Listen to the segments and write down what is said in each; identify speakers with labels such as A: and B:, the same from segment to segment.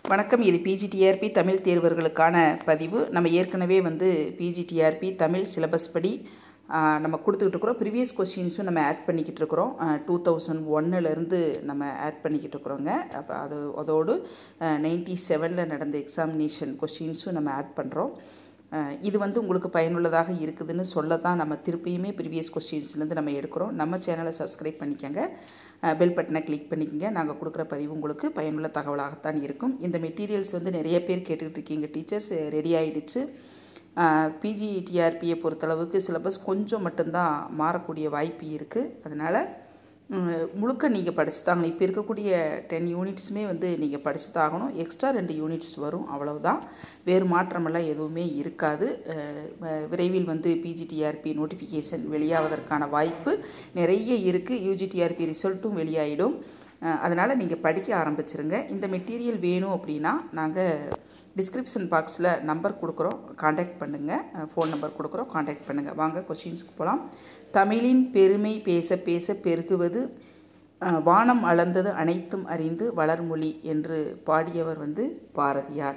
A: வணக்கம் இது பிஜிடிஆர்பி தமிழ் தேர்வர்களுக்கான பதிவு நம்ம ஏற்கனவே வந்து பிஜிடிஆர்பி தமிழ் சிலபஸ் படி ஆ, நம்ம கொடுத்துக்கிட்டு இருக்கிறோம் ப்ரீவியஸ் கொஸ்டின்ஸும் நம்ம ஆட் பண்ணிக்கிட்டு இருக்கிறோம் டூ தௌசண்ட் ஒன்னுலேருந்து நம்ம ஆட் பண்ணிக்கிட்டு இருக்கிறோங்க அப்போ அது அதோடு நைன்டி செவனில் நடந்த எக்ஸாமினேஷன் கொஸ்டின்ஸும் நம்ம ஆட் பண்ணுறோம் அஹ் இது வந்து உங்களுக்கு பயனுள்ளதாக இருக்குதுன்னு சொல்ல தான் நம்ம திருப்பியுமே ப்ரீவியஸ் கொஸ்டின்ஸ்லேருந்து நம்ம எடுக்கிறோம் நம்ம சேனலை சப்ஸ்கிரைப் பண்ணிக்கோங்க பெல் பட்டனை கிளிக் பண்ணிக்கோங்க நாங்கள் கொடுக்குற பதிவு உங்களுக்கு பயனுள்ள தகவலாகத்தான் இருக்கும் இந்த மெட்டீரியல்ஸ் வந்து நிறைய பேர் கேட்டுக்கிட்டு இருக்கீங்க டீச்சர்ஸ் ரெடி ஆகிடுச்சு பிஜி டிஆர்பியை பொறுத்தளவுக்கு சிலபஸ் கொஞ்சம் மட்டும்தான் மாறக்கூடிய வாய்ப்பு இருக்குது அதனால் ம், முழுக்க நீங்கள் படிச்சு தாங்கணும் இப்போ இருக்கக்கூடிய டென் யூனிட்ஸுமே வந்து நீங்கள் படிச்சு தாகணும் எக்ஸ்ட்ரா ரெண்டு யூனிட்ஸ் வரும் அவ்வளவுதான் வேறு மாற்றமெல்லாம் எதுவுமே இருக்காது அஹ், வ- விரைவில் வந்து பிஜிடிஆர்பி நோட்டிஃபிகேஷன் வெளியாவதற்கான வாய்ப்பு நிறைய இருக்குது யூஜிடிஆர்பி ரிசல்ட்டும் வெளியாயிடும் அதனால் நீங்கள் படிக்க ஆரம்பிச்சிருங்க இந்த மெட்டீரியல் வேணும் அப்படின்னா நாங்கள் டிஸ்கிரிப்ஷன் பாக்ஸில் நம்பர் கொடுக்குறோம் காண்டாக்ட் பண்ணுங்கள் ஃபோன் நம்பர் கொடுக்குறோம் காண்டாக்ட் பண்ணுங்கள் வாங்க கொஷின்ஸ்க்கு போகலாம் தமிழின் பெருமை பேச பேச பெருகுவது அஹ், வானம் அளந்தது அனைத்தும் அறிந்து வளர்மொழி என்று பாடியவர் வந்து பாரதியார்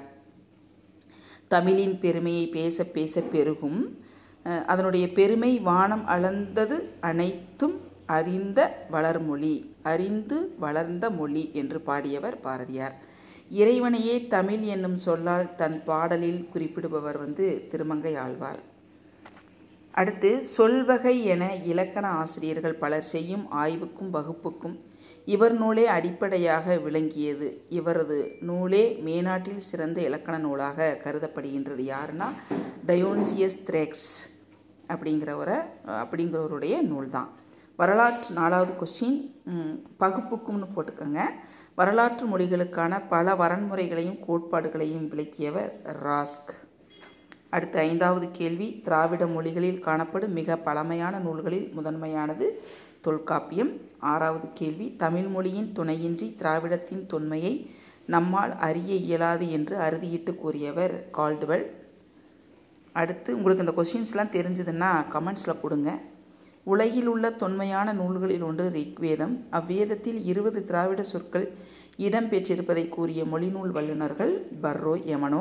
A: தமிழின் பெருமையை பேச பேச பெருகும் அஹ், அதனுடைய பெருமை வானம் அளந்தது அனைத்தும் அறிந்த வளர்மொழி அறிந்து வளர்ந்த மொழி என்று பாடியவர் பாரதியார் இறைவனையே தமிழ் என்னும் சொல்லால் தன் பாடலில் குறிப்பிடுபவர் வந்து திருமங்கை ஆழ்வார் அடுத்து சொல்வகை என இலக்கண ஆசிரியர்கள் பலர் செய்யும் ஆய்வுக்கும் வகுப்புக்கும் இவர் நூலே அடிப்படையாக விளங்கியது இவரது நூலே மேனாட்டில் சிறந்த இலக்கண நூலாக கருதப்படுகின்றது யாருன்னா டயோன்சியஸ் த்ரேக்ஸ் அப்படிங்கிறவரை அப்படிங்கிறவருடைய நூல் தான் வரலாற்று நாலாவது கொஸ்டின் பகுப்புக்கும்னு போட்டுக்கோங்க வரலாற்று மொழிகளுக்கான பல வரன்முறைகளையும் கோட்பாடுகளையும் விளக்கியவர் ராஸ்க் அடுத்த ஐந்தாவது கேள்வி திராவிட மொழிகளில் காணப்படும் மிக பழமையான நூல்களில் முதன்மையானது தொல்காப்பியம் ஆறாவது கேள்வி தமிழ் மொழியின் துணையின்றி திராவிடத்தின் தொன்மையை நம்மால் அறிய இயலாது என்று அறுதியிட்டு கூறியவர் கால்டுவெல் அடுத்து உங்களுக்கு இந்த கொஷின்ஸ்லாம் தெரிஞ்சதுன்னா கமெண்ட்ஸில் கொடுங்க உலகில் உள்ள தொன்மையான நூல்களில் ஒன்று ரிக்வேதம் அவ்வேதத்தில் இருபது திராவிட சொற்கள் இடம்பெற்றிருப்பதை கூறிய மொழிநூல் வல்லுநர்கள் பர்ரோ யமனோ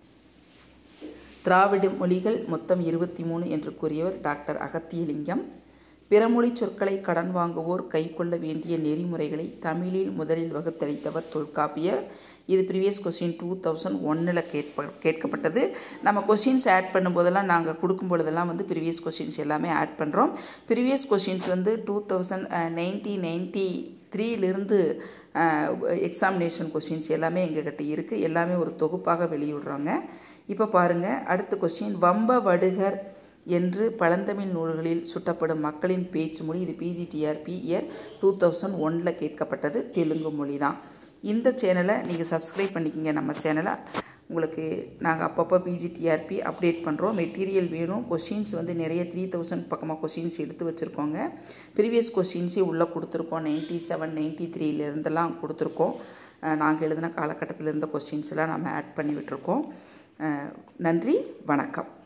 A: திராவிட மொழிகள் மொத்தம் இருபத்தி மூணு என்று கூறியவர் டாக்டர் அகத்தியலிங்கம் பிறமொழி சொற்களை கடன் வாங்குவோர் கைக்கொள்ள வேண்டிய நெறிமுறைகளை தமிழில் முதலில் வகுத்தளித்தவர் தொல்காப்பியர் இது ப்ரீவியஸ் கொஸ்டின் டூ தௌசண்ட் ஒன்னில் கேட்ப கேட்கப்பட்டது நம்ம கொஸ்டின்ஸ் ஆட் பண்ணும்போதெல்லாம் நாங்கள் கொடுக்கும் பொழுதெல்லாம் வந்து ப்ரீவியஸ் கொஸ்டின்ஸ் எல்லாமே ஆட் பண்ணுறோம் ப்ரீவியஸ் கொஸ்டின்ஸ் வந்து டூ தௌசண்ட் நைன்டீன் நைன்ட்டி த்ரீலேருந்து எக்ஸாமினேஷன் கொஸ்டின்ஸ் எல்லாமே எங்ககிட்ட இருக்குது எல்லாமே ஒரு தொகுப்பாக வெளியிடுறோங்க இப்போ பாருங்கள் அடுத்த கொஸ்டின் வம்ப வடுகர் என்று பழந்தமிழ் நூல்களில் சுட்டப்படும் மக்களின் பேச்சு மொழி இது பிஜிடிஆர்பி இயர் டூ தௌசண்ட் ஒனில் கேட்கப்பட்டது தெலுங்கு மொழி தான் இந்த சேனலை நீங்கள் சப்ஸ்கிரைப் பண்ணிக்கங்க நம்ம சேனலை உங்களுக்கு நாங்கள் அப்பப்போ பிஜிடிஆர்பி அப்டேட் பண்ணுறோம் மெட்டீரியல் வேணும் கொஷின்ஸ் வந்து நிறைய த்ரீ தௌசண்ட் பக்கமாக கொஷின்ஸ் எடுத்து வச்சுருக்கோங்க ப்ரீவியஸ் கொஷின்ஸே உள்ளே கொடுத்துருக்கோம் நைன்ட்டி செவன் நைன்ட்டி த்ரீலேருந்தெல்லாம் கொடுத்துருக்கோம் நாங்கள் எழுதின காலகட்டத்தில் இருந்த கொஷின்ஸ்லாம் நம்ம ஆட் பண்ணி விட்டுருக்கோம் அஹ் நன்றி வணக்கம்